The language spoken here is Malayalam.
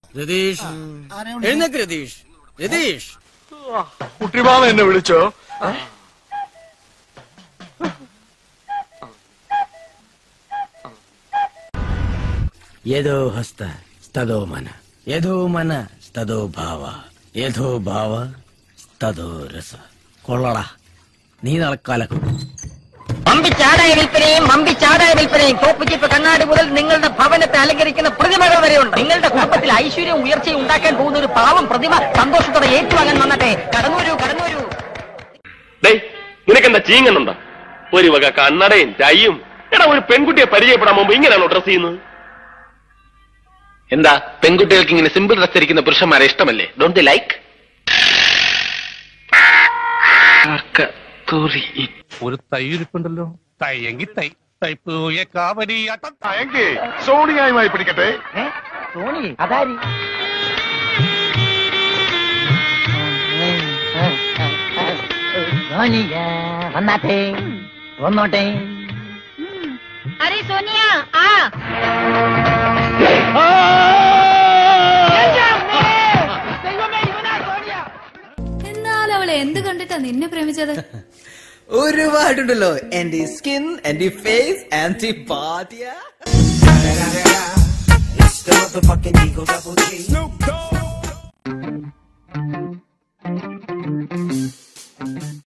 രതീഷ് എഴുന്നേക്ക് രതീഷ് രതീഷ് കുട്ടിമാമ എന്നെ വിളിച്ചോ യഥോ ഹസ്ത സ്തോ മന യഥോ മന സ്തോ ഭാവ യഥോ ഭാവ സ്തോ രസ കൊള്ളടാ നീ നടക്കാലക്കും മമ്പിച്ചാടായ വിൽപ്പനയും മമ്പിച്ചാടായ വിൽപ്പനയും തോപ്പുചിപ്പ് കണ്ണാടി മുതൽ നിങ്ങളുടെ ഭവനത്തെ അലങ്കരിക്കുന്ന പ്രതിമകൾ വരെയുണ്ട് നിങ്ങളുടെ കുടുംബത്തിൽ ഐശ്വര്യവും ഉയർച്ചയും ഉണ്ടാക്കാൻ പോകുന്ന ഒരു പാവം പ്രതിമ സന്തോഷത്തോടെ ഏറ്റുവാങ്ങാൻ വന്നട്ടെ കടന്നു വരൂ കടന്നു വരൂ ഡേയ് നിനക്കെന്താ ചീങ്ങുന്നുണ്ടോ ഒരു വക കണ്ണടയും ടൈയും എടാ ഒരു പെൺകുട്ടിയെ പരിചയപ്പെടാൻ മുമ്പ് ഇങ്ങനെയാണോ ഡ്രസ് ചെയ്യുന്നത് എന്താ പെൺകുട്ടികൾക്ക് ഇങ്ങനെ സിമ്പിൾ ഡ്രസ് ധരിക്കുന്ന പുരുഷന്മാരെ ഇഷ്ടമല്ലേ ഡോണ്ട് ദി ലൈക്ക് ഒരു തൈ ഇരിപ്പുണ്ടല്ലോ തയ്യെങ്കി തൈ തൈപ്പൂയ കാവരിയാട്ടം എങ്കിൽ സോണിയായുമായി പിടിക്കട്ടെ സോണി അതാരി സോനിയ വന്നാട്ടെ വന്നോട്ടെ अरे सोनिया आ എന്നാൽ അവൾ എന്ത് കണ്ടിട്ടാ നിന്നെ പ്രേമിച്ചത് ഒരുപാടുണ്ടല്ലോ എന്റെ സ്കിൻ എന്റെ ഫേസ് ആന്റി പാതിയ Snoop Dogg.